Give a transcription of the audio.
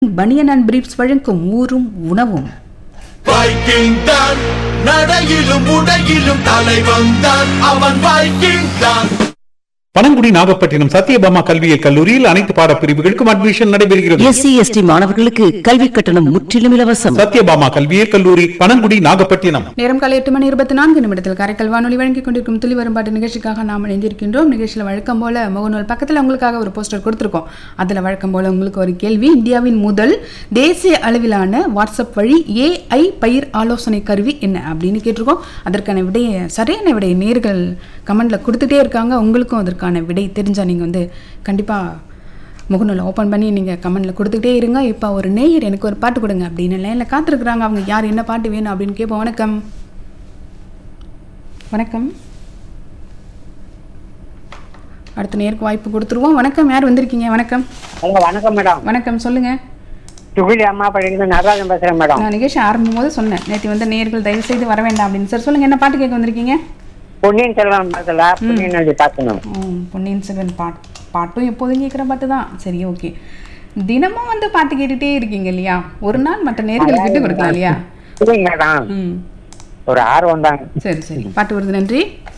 பனியன் and briefs வழங்கும் ஊரும் உணவும் வைக்கிங் தான் நடையிலும் உடையிலும் தலைவன் தான் அவன் வைக்கிங் தான் பனங்குடி நாகப்பட்டினம் சத்யபாமா கல்வியியல் கல்லூரியில் அனைத்து பாடப்பிரிவுகளுக்கும் அட்மிஷன் நடைபெறுகிறது எஸ்சி எஸ்டி மாணவர்களுக்கு கல்வி கட்டணம் முற்றிலும் இலவசம் சத்யபாமா கல்வியியல் கல்லூரி பனங்குடி நாகப்பட்டினம் நேரம் காலை எட்டு மணி இருபத்தி நான்கு நிமிடத்தில் காரைக்கால் வானொலி வழங்கிக் கொண்டிருக்கும் துளி வரும்பாட்டு நிகழ்ச்சிக்காக நாம் இணைந்திருக்கின்றோம் நிகழ்ச்சியில் வழக்கம் போல முகநூல் பக்கத்தில் உங்களுக்காக ஒரு போஸ்டர் கொடுத்துருக்கோம் அதில் வழக்கம் போல உங்களுக்கு ஒரு கேள்வி இந்தியாவின் முதல் தேசிய அளவிலான வாட்ஸ்அப் வழி ஏஐ பயிர் ஆலோசனை கருவி என்ன அப்படின்னு கேட்டிருக்கோம் அதற்கான விடையை சரியான விடையை நேர்கள் கமெண்டில் கொடுத்துட்டே இருக்காங்க உங்களுக்கும் அதற்கான விடை தெரிஞ்சால் நீங்கள் வந்து கண்டிப்பாக முகநூலை ஓப்பன் பண்ணி நீங்கள் கமெண்டில் கொடுத்துக்கிட்டே இருங்க இப்போ ஒரு நேயர் எனக்கு ஒரு பாட்டு கொடுங்க அப்படின்னு லைனில் காத்திருக்கிறாங்க அவங்க யார் என்ன பாட்டு வேணும் அப்படின்னு கேட்போம் வணக்கம் வணக்கம் அடுத்த நேருக்கு வாய்ப்பு கொடுத்துருவோம் வணக்கம் யார் வந்திருக்கீங்க வணக்கம் ஹலோ வணக்கம் மேடம் வணக்கம் சொல்லுங்க துகிலி அம்மா படிக்கிறது நடராஜன் பேசுறேன் மேடம் நான் நிகழ்ச்சி ஆரம்பிக்கும் போது சொன்னேன் நேற்று வந்து நேர்கள் தயவு செய்து வர வேண்டாம் அப்படின்னு சார் சொல்லுங்க என்ன பாட்டு கேட்க வந்திருக்கீங்க பொன்னியின் செல்வன் பார்க்கல பொன்னியின் நதி பார்க்கணும் ம், பொன்னியின் செல்வன் பாட் பாட்டும் எப்போதும் கேட்குற பாட்டு தான் சரி ஓகே தினமும் வந்து பாட்டு கேட்டுட்டே இருக்கீங்க இல்லையா ஒரு நாள் மற்ற நேர்களுக்கு விட்டு கொடுக்கலாம் இல்லையா இல்லைங்க மேடம் ம் ஒரு ஆர்வம் தாங்க சரி சரி பாட்டு வருது நன்றி